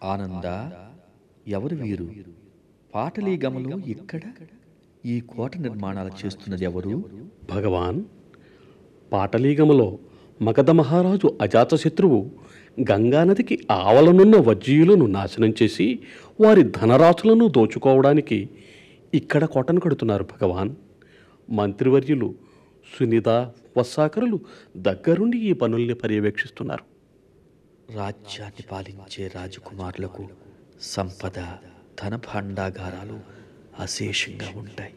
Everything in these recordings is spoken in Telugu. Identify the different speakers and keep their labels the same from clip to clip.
Speaker 1: ఆనంద ఎవరు వీరు పాటలీగమలో ఇక్కడ ఈ కోట నిర్మాణాలు చేస్తున్నది ఎవరు
Speaker 2: భగవాన్ పాటలీగములో మగధ మహారాజు అజాతశత్రువు గంగానదికి ఆవలనున్న వజ్జీయులను నాశనం చేసి వారి ధనరాశులను దోచుకోవడానికి ఇక్కడ కోటను కడుతున్నారు భగవాన్ మంత్రివర్యులు సునీత వత్సాకరులు దగ్గరుండి ఈ పనుల్ని పర్యవేక్షిస్తున్నారు
Speaker 1: రాజ్యాన్ని పాలించే రాజకుమారులకు సంపద ధన భాండాగారాలు అశేషంగా ఉంటాయి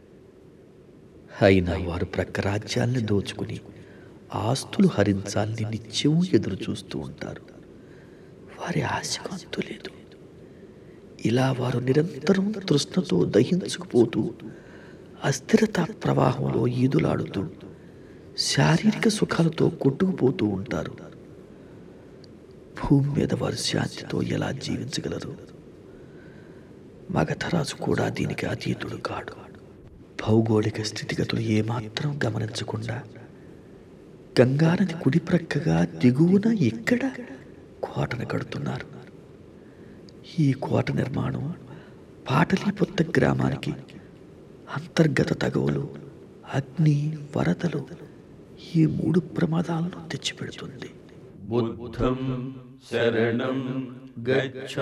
Speaker 1: అయినా వారు ప్రక్క రాజ్యాల్ని దోచుకుని ఆస్తులు హరించాలని నిత్యం ఎదురు చూస్తూ ఉంటారు వారి ఆశకు అంతు లేదు ఇలా వారు నిరంతరం తృష్ణతో దహించుకుపోతూ అస్థిరత ప్రవాహంలో ఈదులాడుతూ శారీరక సుఖాలతో కొట్టుకుపోతూ ఉంటారు భూమి మీద వారు శాంతితో ఎలా జీవించగలరు మగధరాజు కూడా దీనికి అతీతుడు కాడు భౌగోళిక స్థితిగతులు ఏమాత్రం గమనించకుండా గంగానది కుడి ప్రక్కగా దిగువన ఇక్కడ కోటను కడుతున్నారు ఈ కోట నిర్మాణం పాటలీపుత్త గ్రామానికి అంతర్గత తగవులు అగ్ని వరదలు ఈ మూడు ప్రమాదాలను తెచ్చిపెడుతుంది
Speaker 3: बुद्धं शरणं गच्छ